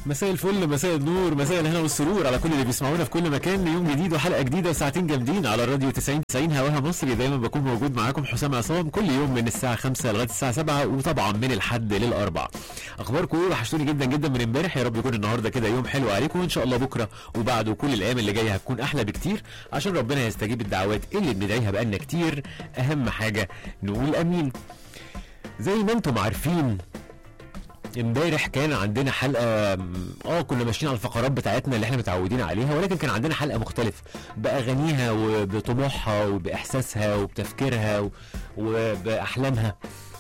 مساء الفل مساء النور مساء الهنا والسرور على كل اللي بيسمعونا في كل مكان يوم جديد وحلقه جديده وساعتين جامدين على الراديو 90 90 هواها مصري دايما بكون موجود معاكم حسام عصام كل يوم من الساعه 5 لغايه الساعه 7 وطبعا من الحد للاربع اخباركم ايه وحشتوني جدا جدا من امبارح يا رب يكون النهارده كده يوم حلو عليكم وان شاء الله بكره وبعده كل الايام اللي جايه هتكون احلى بكتير عشان ربنا يستجيب الدعوات اللي بندعيها بقالنا كتير اهم حاجه نقول امين زي ما انتم عارفين امبارح كان عندنا حلقه اه كنا ماشيين على الفقرات بتاعتنا اللي احنا متعودين عليها ولكن كان عندنا حلقه مختلفه باغانيها وبطموحها وباحساسها وبتفكيرها و- وباحلامها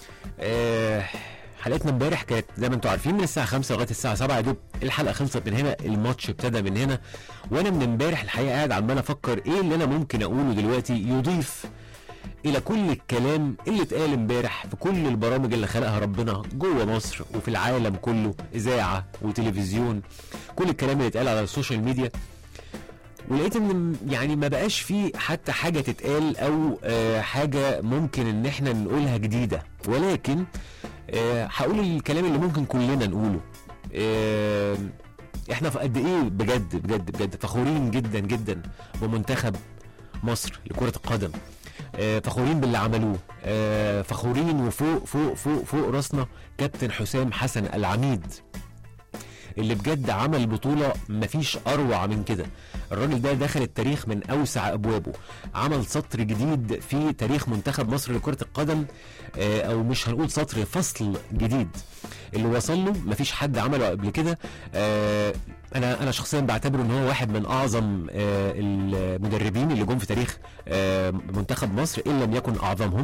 آه حلقتنا امبارح كانت زي ما انتم عارفين من الساعه 5 لغايه الساعه 7 يا دوب الحلقه خلصت من هنا الماتش ابتدى من هنا وانا من امبارح الحقيقه قاعد عمال افكر ايه اللي انا ممكن اقوله دلوقتي يضيف الى كل الكلام اللي اتقال امبارح في كل البرامج اللي خلقها ربنا جوه مصر وفي العالم كله اذاعه وتلفزيون كل الكلام اللي اتقال على السوشيال ميديا ولقيت ان يعني ما بقاش في حتى حاجه تتقال او آه حاجه ممكن ان احنا نقولها جديده ولكن آه هقول الكلام اللي ممكن كلنا نقوله آه احنا في قد ايه بجد بجد بجد فخورين جدا جدا بمنتخب مصر لكره القدم آه، فخورين باللي عملوه آه، فخورين وفوق فوق فوق فوق راسنا كابتن حسام حسن العميد اللي بجد عمل بطولة مفيش أروع من كده الراجل ده دخل التاريخ من أوسع أبوابه عمل سطر جديد في تاريخ منتخب مصر لكرة القدم آه، أو مش هنقول سطر فصل جديد اللي وصل له مفيش حد عمله قبل كده آه، انا انا شخصيا بعتبره ان هو واحد من اعظم آه، المدربين اللي جم في تاريخ آه، منتخب مصر ان لم يكن اعظمهم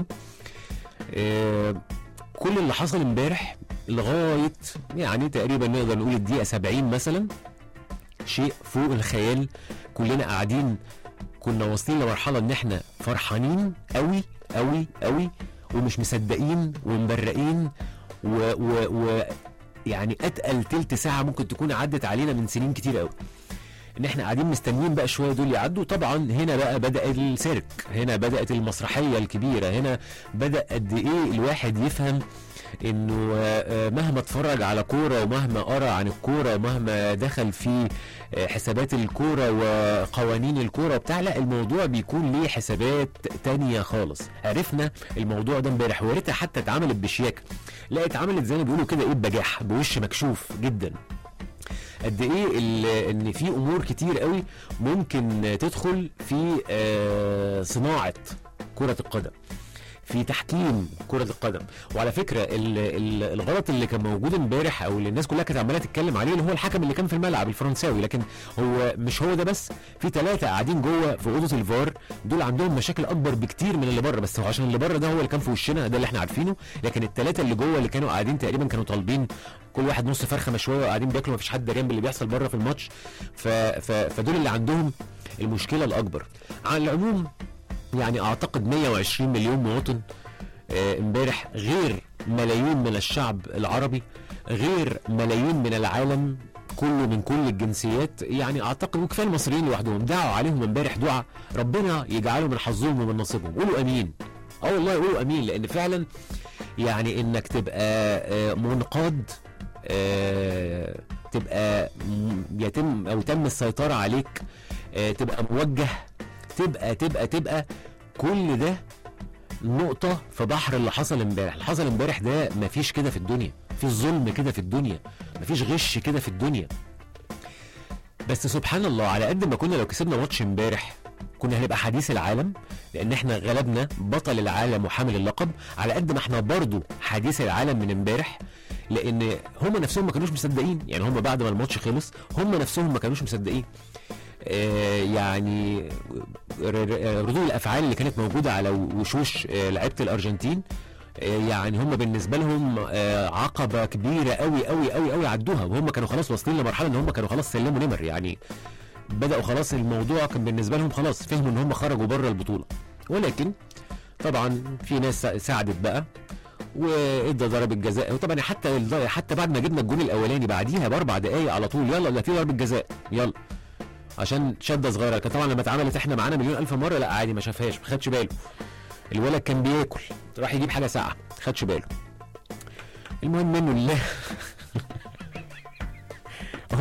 آه، كل اللي حصل امبارح لغايه يعني تقريبا نقدر نقول الدقيقه 70 مثلا شيء فوق الخيال كلنا قاعدين كنا واصلين لمرحله ان احنا فرحانين قوي قوي قوي ومش مصدقين ومبرقين و, و, و يعني اتقل تلت ساعه ممكن تكون عدت علينا من سنين كتير قوي ان احنا قاعدين مستنيين بقى شويه دول يعدوا طبعا هنا بقى بدا السيرك هنا بدات المسرحيه الكبيره هنا بدا قد ايه الواحد يفهم انه آه، آه، مهما اتفرج على كوره ومهما قرا عن الكوره ومهما دخل في آه، حسابات الكوره وقوانين الكوره وبتاع لا الموضوع بيكون ليه حسابات تانية خالص عرفنا الموضوع ده امبارح ويا ريتها حتى اتعملت بشياكه لا اتعملت زي ما بيقولوا كده ايه بجاح بوش مكشوف جدا قد ايه ال- ان في امور كتير قوي ممكن تدخل في آه، صناعه كره القدم في تحكيم كرة القدم وعلى فكرة ال- ال- الغلط اللي كان موجود امبارح او اللي الناس كلها كانت عمالة تتكلم عليه اللي هو الحكم اللي كان في الملعب الفرنساوي لكن هو مش هو ده بس في ثلاثة قاعدين جوه في أوضة الفار دول عندهم مشاكل أكبر بكتير من اللي بره بس هو عشان اللي بره ده هو اللي كان في وشنا ده اللي احنا عارفينه لكن الثلاثة اللي جوه اللي كانوا قاعدين تقريبا كانوا طالبين كل واحد نص فرخة مشوية وقاعدين بياكلوا مفيش حد دريان باللي بيحصل بره في الماتش ف... ف... فدول اللي عندهم المشكلة الأكبر على العموم يعني أعتقد 120 مليون مواطن آه، امبارح غير ملايين من الشعب العربي غير ملايين من العالم كله من كل الجنسيات يعني اعتقد وكفايه المصريين لوحدهم دعوا عليهم امبارح دعاء ربنا يجعله من حظهم ومن نصيبهم قولوا امين اه والله قولوا امين لان فعلا يعني انك تبقى آه، منقاد آه، تبقى م- يتم او تم السيطره عليك آه، تبقى موجه تبقى تبقى تبقى كل ده نقطة في بحر اللي حصل امبارح، اللي حصل امبارح ده مفيش كده في الدنيا، مفيش ظلم كده في الدنيا، مفيش غش كده في الدنيا. بس سبحان الله على قد ما كنا لو كسبنا ماتش امبارح كنا هنبقى حديث العالم لان احنا غلبنا بطل العالم وحامل اللقب على قد ما احنا برضو حديث العالم من امبارح لان هم نفسهم ما كانوش مصدقين يعني هم بعد ما الماتش خلص هم نفسهم ما كانوش مصدقين آه، يعني ر- ر- ردود الافعال اللي كانت موجوده على وشوش آه، لعيبه الارجنتين آه، يعني هم بالنسبه لهم آه، عقبه كبيره قوي قوي قوي قوي عدوها وهم كانوا خلاص واصلين لمرحله ان هم كانوا خلاص سلموا نمر يعني بداوا خلاص الموضوع كان بالنسبه لهم خلاص فهموا ان هم خرجوا بره البطوله ولكن طبعا في ناس ساعدت بقى وادى ضربه جزاء وطبعا حتى الض- حتى بعد ما جبنا الجون الاولاني بعديها باربع دقائق على طول يلا ده في ضربه جزاء يلا عشان شده صغيره كان طبعا لما اتعملت احنا معانا مليون الف مره لا عادي ما شافهاش ما خدش باله الولد كان بياكل راح يجيب حاجه ساقعه ما خدش باله المهم منه لله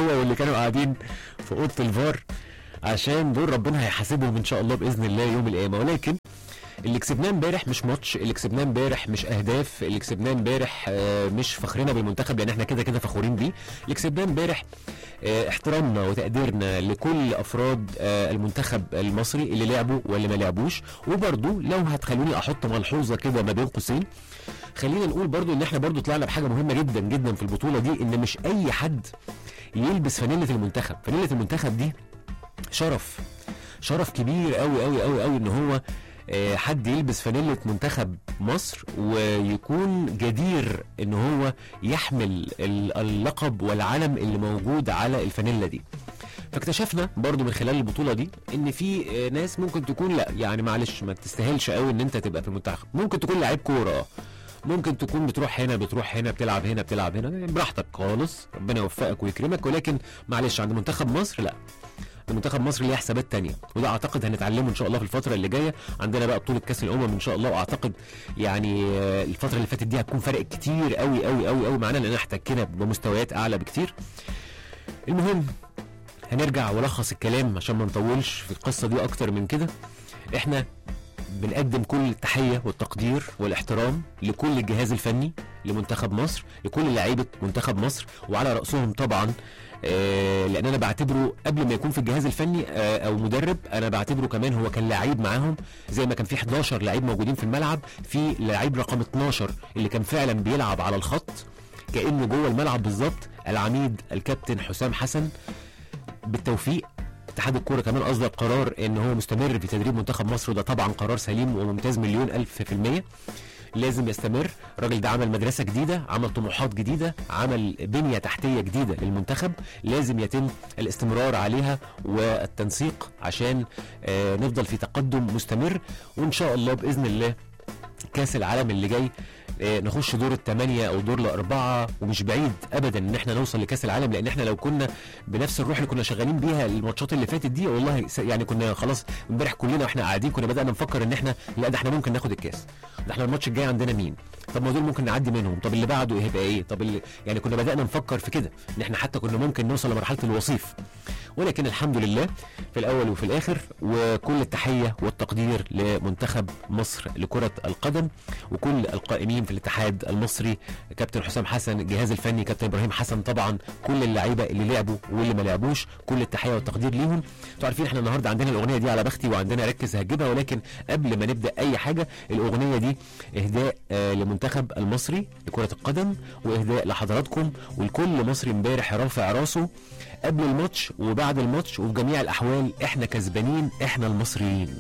هو واللي كانوا قاعدين في اوضه الفار عشان دول ربنا هيحاسبهم ان شاء الله باذن الله يوم القيامه ولكن اللي كسبناه امبارح مش ماتش اللي كسبناه امبارح مش اهداف اللي كسبناه امبارح آه، مش فخرنا بالمنتخب لان احنا كده كده فخورين بيه اللي كسبناه امبارح آه، احترامنا وتقديرنا لكل افراد آه، المنتخب المصري اللي لعبوا واللي ما لعبوش وبرضو لو هتخلوني احط ملحوظه كده ما بين قوسين خلينا نقول برضو ان احنا برضو طلعنا بحاجه مهمه جدا جدا في البطوله دي ان مش اي حد يلبس فانيله المنتخب فانيله المنتخب دي شرف شرف كبير قوي قوي قوي قوي ان هو آه، حد يلبس فانيلة منتخب مصر ويكون جدير ان هو يحمل ال- اللقب والعلم اللي موجود على الفانيلا دي فاكتشفنا برضو من خلال البطوله دي ان في آه، ناس ممكن تكون لا يعني معلش ما تستاهلش قوي ان انت تبقى في المنتخب ممكن تكون لعيب كوره اه ممكن تكون بتروح هنا بتروح هنا بتلعب هنا بتلعب هنا براحتك خالص ربنا يوفقك ويكرمك ولكن معلش عند منتخب مصر لا منتخب مصر ليه حسابات تانية وده اعتقد هنتعلمه ان شاء الله في الفتره اللي جايه عندنا بقى بطوله كاس الامم ان شاء الله واعتقد يعني آه، الفتره اللي فاتت دي هتكون فرق كتير قوي قوي قوي قوي معانا لان احتكينا بمستويات اعلى بكتير المهم هنرجع ولخص الكلام عشان ما نطولش في القصه دي اكتر من كده احنا بنقدم كل التحيه والتقدير والاحترام لكل الجهاز الفني لمنتخب مصر لكل لعيبه منتخب مصر وعلى راسهم طبعا آه، لان انا بعتبره قبل ما يكون في الجهاز الفني آه، او مدرب انا بعتبره كمان هو كان لعيب معاهم زي ما كان في 11 لعيب موجودين في الملعب في لعيب رقم 12 اللي كان فعلا بيلعب على الخط كانه جوه الملعب بالظبط العميد الكابتن حسام حسن بالتوفيق اتحاد الكوره كمان اصدر قرار ان هو مستمر في تدريب منتخب مصر وده طبعا قرار سليم وممتاز مليون الف في الميه لازم يستمر الراجل ده عمل مدرسه جديده عمل طموحات جديده عمل بنيه تحتيه جديده للمنتخب لازم يتم الاستمرار عليها والتنسيق عشان آه نفضل في تقدم مستمر وان شاء الله باذن الله كاس العالم اللي جاي آه، نخش دور الثمانية أو دور الأربعة ومش بعيد أبدا إن إحنا نوصل لكأس العالم لأن إحنا لو كنا بنفس الروح اللي كنا شغالين بيها الماتشات اللي فاتت دي والله س- يعني كنا خلاص امبارح كلنا واحنا قاعدين كنا بدأنا نفكر إن إحنا لا ده إحنا ممكن ناخد الكاس ده إحنا الماتش الجاي عندنا مين طب ما دول ممكن نعدي منهم طب اللي بعده هيبقى إيه طب اللي يعني كنا بدأنا نفكر في كده إن إحنا حتى كنا ممكن نوصل لمرحلة الوصيف ولكن الحمد لله في الاول وفي الاخر وكل التحيه والتقدير لمنتخب مصر لكره القدم وكل القائمين في الاتحاد المصري كابتن حسام حسن الجهاز الفني كابتن ابراهيم حسن طبعا كل اللعيبه اللي لعبوا واللي ما لعبوش كل التحيه والتقدير ليهم انتوا عارفين احنا النهارده عندنا الاغنيه دي على بختي وعندنا ركز هجيبها ولكن قبل ما نبدا اي حاجه الاغنيه دي اهداء آه لمنتخب المصري لكره القدم واهداء لحضراتكم والكل مصري امبارح رافع راسه قبل الماتش وبعد الماتش وفي جميع الاحوال احنا كسبانين احنا المصريين